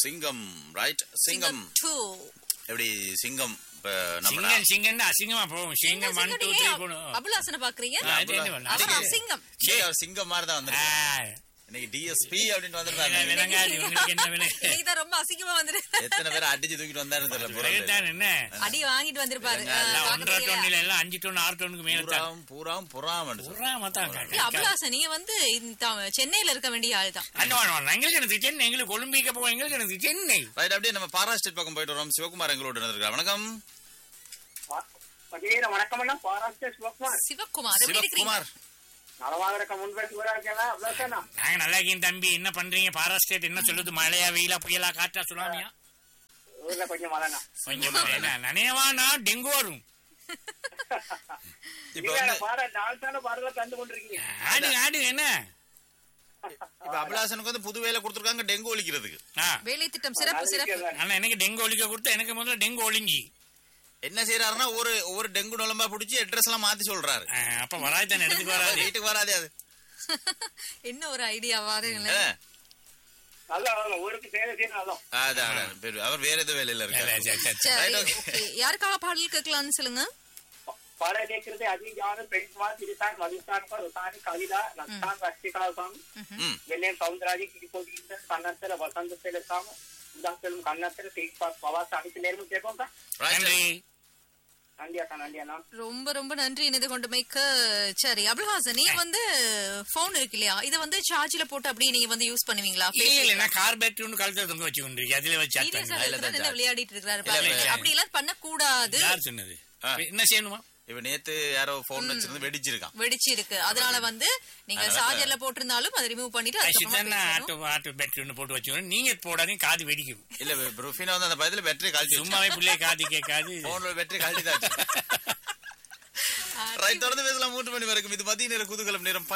சிங்கம் ரைட் சிங்கம் டூ எப்படி சிங்கம் இப்ப நம்ம சிங்கம் சிங்கம் அசிங்கமா போகும் சிங்கம் ஒன் டூ த்ரீ போடும் அபுலாசன பாக்குறீங்க ஆ, அது என்ன பண்ணலாம்? ஆமா, சிங்கம் இன்னைக்கு அவர் சிங்கம் மாதிரி தான் வந்திருக்காரு இன்னைக்கு டிஎஸ்பி அப்படின்னு வந்திருக்காங்க விளங்காது உங்களுக்கு என்ன விலை இன்னைக்குதான் ரொம்ப அசிங்கமா வந்துரு எத்தனை பேரை அடிச்சு தூக்கிட்டு வந்தாருன்னு தெரியல பொருள். பிறகுதான் என்ன அடி வாங்கிட்டு வந்திருப்பாரு இல்லைங்க, ஆ, எல்லாம் பார்க்க ஒன்றரை தெரியலையா? டொன்னில எல்லாம் அஞ்சு டொன் ஆறு டொன்னுக்கு மேல தான் பூராம் பூராம் புறாமன்னு சொல்றேன் புறாம தான் ஏய், அபுலாசன் நீங்க வந்து இந்த சென்னையில இருக்க வேண்டிய ஆள் தான் அண்ணா வேணும் எங்களுக்கு எனக்கு சென்னை எங்களுக்கு கொழும்பிக்க போவோம் எங்களுக்கு எனக்கு சென்னை ரைட் அப்படியே நம்ம பாரா ஸ்டேட் பக்கம் போயிட்டு வரோம் சிவகுமார் எங்களோட இருந்திருக்காரு வணக்கம் மதியம் வணக்கம் அண்ணா பாராஸ்டே சிவகுமார் சிவகுமார் எப்படி இருக்கிறீங்க சிவகுமார் நலமாக இருக்க முன்பேசி ஊரா இருக்கா அவ்வளவுதானா நாங்க நல்லா இருக்கீங்க தம்பி என்ன பண்றீங்க பாரா ஸ்டேட் என்ன சொல்லுது மழையா வெயிலா புயலா காற்றா சுனாமியா ஊர்ல கொஞ்சம் மழைண்ணா கொஞ்சம் என்ன நனையவானா டெங்கு வரும் இப்ப வந்து பாட நாலு தானே பாடல கண்டு கொண்டிருக்கீங்க ஆடு ஆடு என்ன இப்ப அபிலாசனுக்கு வந்து புது வேலை கொடுத்துருக்காங்க டெங்கு ஒழிக்கிறதுக்கு ஆ, வேலை திட்டம் சிறப்பு சிறப்பு ஆனா எனக்கு டெங்கு ஒழிக்க கொடுத்தா எனக்கு முதல்ல டெங்கு ஒழிஞ்சி என்ன செய்யறாருன்னா ஒரு ஒரு டெங்கு நுழம்பா பிடிச்சி அட்ரஸ் எல்லாம் மாத்தி சொல்றாரு ஆ, அப்ப வராது தானே இடத்துக்கு வராது வீட்டுக்கு வராதே அது என்ன ஒரு ஐடியாவா ஆ, நல்லா நல்லா ஊருக்கு சேவை செய்யணும் நல்லா அதான், அதான். பெரு- அவர் வேற எதுவும் வேலையில சரி, இருக்காரு சரி, சரி. சரி Right, okay. ஓகே யாருக்காக பாடல் கேட்கலாம்னு சொல்லுங்க பாட கேட்கறது அதிகான பெண்குமார் திருத்தான் மதுஸ்தான் ருசானி கவிதா நஸ்தான் ரஷ்டிகாசாமி ம் வெள்ளையன் சவுந்தரராஜி கிரிக்கோடி கண்ணத்தர வசந்த செலுத்தாம உதாசலும் கண்ணத்தர தேய்பாஸ் பவாஸ் அனைத்து நேரமும் கேட்போம் சார் Right, நன்றி நன்றி அக்கா நன்றி அண்ணா ரொம்ப ரொம்ப நன்றி இணைந்து கொண்டு மைக்க சரி அபுல்ஹாசன் நீங்க வந்து போன் இருக்கு இல்லையா இதை வந்து சார்ஜ்ல போட்டு அப்படியே நீங்க வந்து யூஸ் பண்ணுவீங்களா இல்ல இல்ல நான் கார் பேட்டரி ஒன்று கழுத்துல தொங்க வச்சு கொண்டு அதுல வச்சு chat சீரியஸா பண்ணுங்க. அதுல தான் என்ன charge. விளையாடிட்டு இருக்காரு இல்ல, பாருங்க இல்ல. அப்படி எல்லாம் பண்ண கூடாது யார் சொன்னது ஆ. என்ன செய்யணுமா இப்ப நேத்து யாரோ போன் வச்சிருந்து வெடிச்சிருக்கான் வெடிச்சு இருக்கு அதனால வந்து நீங்க சார்ஜர்ல போட்டிருந்தாலும் அதை ரிமூவ் பண்ணிட்டு அதுக்கப்புறமா அசிதான் பேசணும். ஆட்டோ ஆட்டோ பேட்டரி ஒன்று போட்டு வச்சுக்கணும் நீங்க போடாதீங்க காது வெடிக்கும் இல்ல ருஃபினா வந்து அந்த பதில பேட்டரி கழட்டி சும்மாவே பிள்ளைய காது கேட்காது போன்ல பேட்டரி கழட்டி தான் ரைட் தொடர்ந்து பேசலாம் மூன்று மணி வரைக்கும் இது மதிய நேர குதூகலம் நேரம்